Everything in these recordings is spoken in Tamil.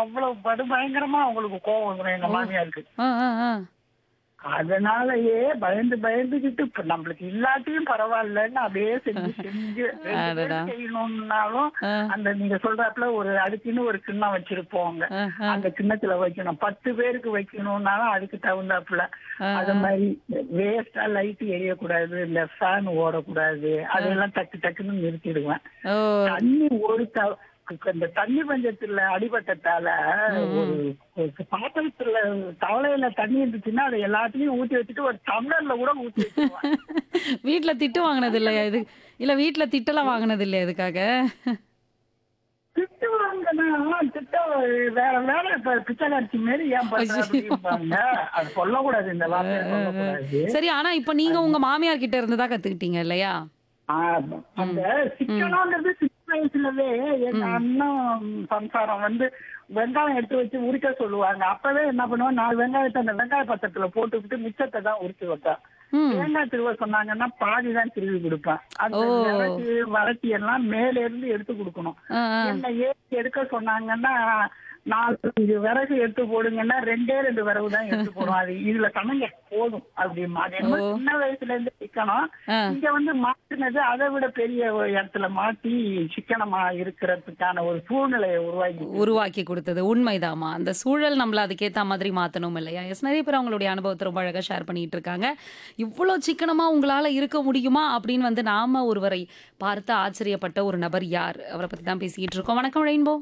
அவ்வளவு படுபயங்கரமா அவங்களுக்கு கோவம் வந்துடும் எங்க மாமியாருக்கு ஆ ஆ ஆ அதனாலயே பயந்து பயந்துகிட்டு இப்ப நம்மளுக்கு இல்லாட்டியும் பரவாயில்லன்னு அப்படியே செஞ்சு செஞ்சு ரெண்டு பேர் அடடா. செய்யணும்னாலும் ஆ. அந்த நீங்க சொல்றாப்புல ஒரு அதுக்குன்னு ஒரு கிண்ணம் வச்சிருப்போங்க ஆ, ஆ. அந்த கிண்ணத்துல வைக்கணும் பத்து பேருக்கு வைக்கணும்னாலும் அதுக்கு தகுந்தாப்புல ஆ, அது மாதிரி வேஸ்டா லைட் எரியக்கூடாது இந்த ஃபேன் ஓடக்கூடாது அதெல்லாம் டக்கு டக்குன்னு நிறுத்திடுவேன் ஓ தண்ணி ஒரு த- இந்த தண்ணி பஞ்சத்துல அடிபட்டதால ஒரு ஒரு பாத்திரத்துல தவளையில தண்ணி இருந்துச்சுன்னா அதை எல்லாத்தையும் ஊத்தி வச்சுட்டு ஒரு டம்ளர்ல கூட ஊத்தி வச்சிருவேன் வீட்ல திட்டு வாங்கினது இல்லையா இது இல்ல வீட்ல திட்டலாம் வாங்கினது இல்லையா இதுக்காக திட்டு வாங்கினா திட்டம் வேற வேற இப்ப பிச்சைக்காட்சி மாரி ஏன் பண்ற அப்படிம்பாங்க அது சொல்லக்கூடாது இந்த வார்த்தையை சொல்லக்கூடாது சரி ஆனா இப்ப நீங்க உங்க மாமியார் கிட்ட இருந்து தான் கத்துக்கிட்டீங்க இல்லையா ஆ, அந்த சிக்கனம்ன்றது சின்ன வயசுலவே எங்க அண்ணன் சம்சாரம் வந்து வெங்காயம் எடுத்து வச்சு உரிக்க சொல்லுவாங்க அப்பவே என்ன பண்ணுவேன் நாலு வெங்காயத்தை அந்த வெங்காய பத்திரத்துல போட்டுவிட்டு மிச்சத்தை தான் உரிச்சு வைப்பேன் ம் தேங்காய் திருவ சொன்னாங்கன்னா பாதி தான் திருவி கொடுப்பேன் அந்த ஓ. விரட்டி வரட்டி எல்லாம் மேல இருந்து எடுத்து கொடுக்கணும் ஆ, ஆ. என்ன ஏற்றி எடுக்க சொன்னாங்கன்னா நாலு அஞ்சு விறகு எடுத்து போடுங்கன்னா ரெண்டே ரெண்டு விறகு தான் எடுத்து போடும் அது இதுல சமைங்க போதும் அப்படிமா அது என்ன ஓ. சின்ன வயசுல இருந்து சிக்கனம் ஆ. இங்க வந்து மாற்றினது அதை விட பெரிய ஒரு இடத்துல மாத்தி சிக்கனமா இருக்கிறதுக்கான ஒரு சூழ்நிலையை உருவாக்கி உருவாக்கி கொடுத்தது உண்மைதாம்மா அந்த சூழல் நம்மள அதுக்கேத்த மாதிரி மாத்தணும் இல்லையா எஸ் நிறைய பேர் அவங்களுடைய அனுபவத்தை ரொம்ப அழகா ஷேர் பண்ணிட்டு இருக்காங்க இவ்வளோ சிக்கனமா உங்களால இருக்க முடியுமா அப்படின்னு வந்து நாம ஒருவரை பார்த்து ஆச்சரியப்பட்ட ஒரு நபர் யார் அவரை பத்தி தான் பேசிக்கிட்டு இருக்கோம் வணக்கம் ரெயின்போ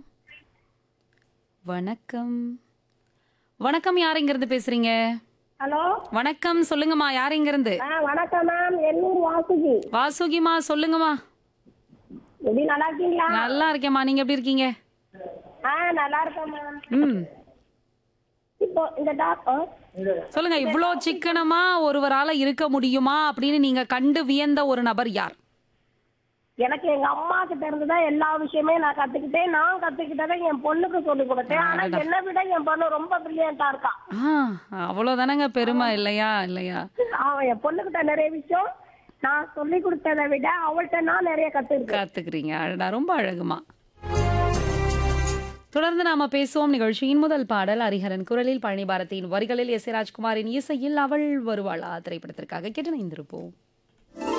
வணக்கம் வணக்கம் யார் இங்க இருந்து பேசுறீங்க ஹலோ வணக்கம் சொல்லுங்கம்மா யார் இங்க இருந்து ஆ வணக்கம் மேம் எண்ணூர் வாசுகி வாசுகிமா சொல்லுங்கம்மா எப்படி நல்லா இருக்கீங்களா நல்லா இருக்கேம்மா நீங்க எப்படி இருக்கீங்க ஆ நல்லா இருக்கேன் மேம் ம் இப்போ இந்த டாக்டர் சொல்லுங்க இவ்ளோ சிக்கனமா ஒருவரால இருக்க முடியுமா அப்படின்னு நீங்க கண்டு வியந்த ஒரு நபர் யார் எனக்கு எங்க அம்மா கிட்ட இருந்து தான் எல்லா விஷயமே நான் கத்துக்கிட்டேன் நான் கத்துக்கிட்டதை என் பொண்ணுக்கு சொல்லி கொடுத்தேன் ஆனா என்னை விட என் பொண்ணு ரொம்ப பிரில்லியண்டா இருக்கா ஆ அவ்வளவுதானங்க பெருமை இல்லையா இல்லையா அவன் என் பொண்ணுகிட்ட நிறைய விஷயம் நான் சொல்லி கொடுத்ததை விட அவள்கிட்ட நான் நிறைய கத்துக்கிட்டேன் கத்துக்கிறீங்க அழகா ரொம்ப அழகுமா தொடர்ந்து நாம பேசுவோம் நிகழ்ச்சியின் முதல் பாடல் ஹரிஹரன் குரலில் பழனி பாரதியின் வரிகளில் எஸ் ஏ ராஜ்குமாரின் இசையில் அவள் வருவாளா திரைப்படத்திற்காக கேட்டு இணைந்திருப்போம்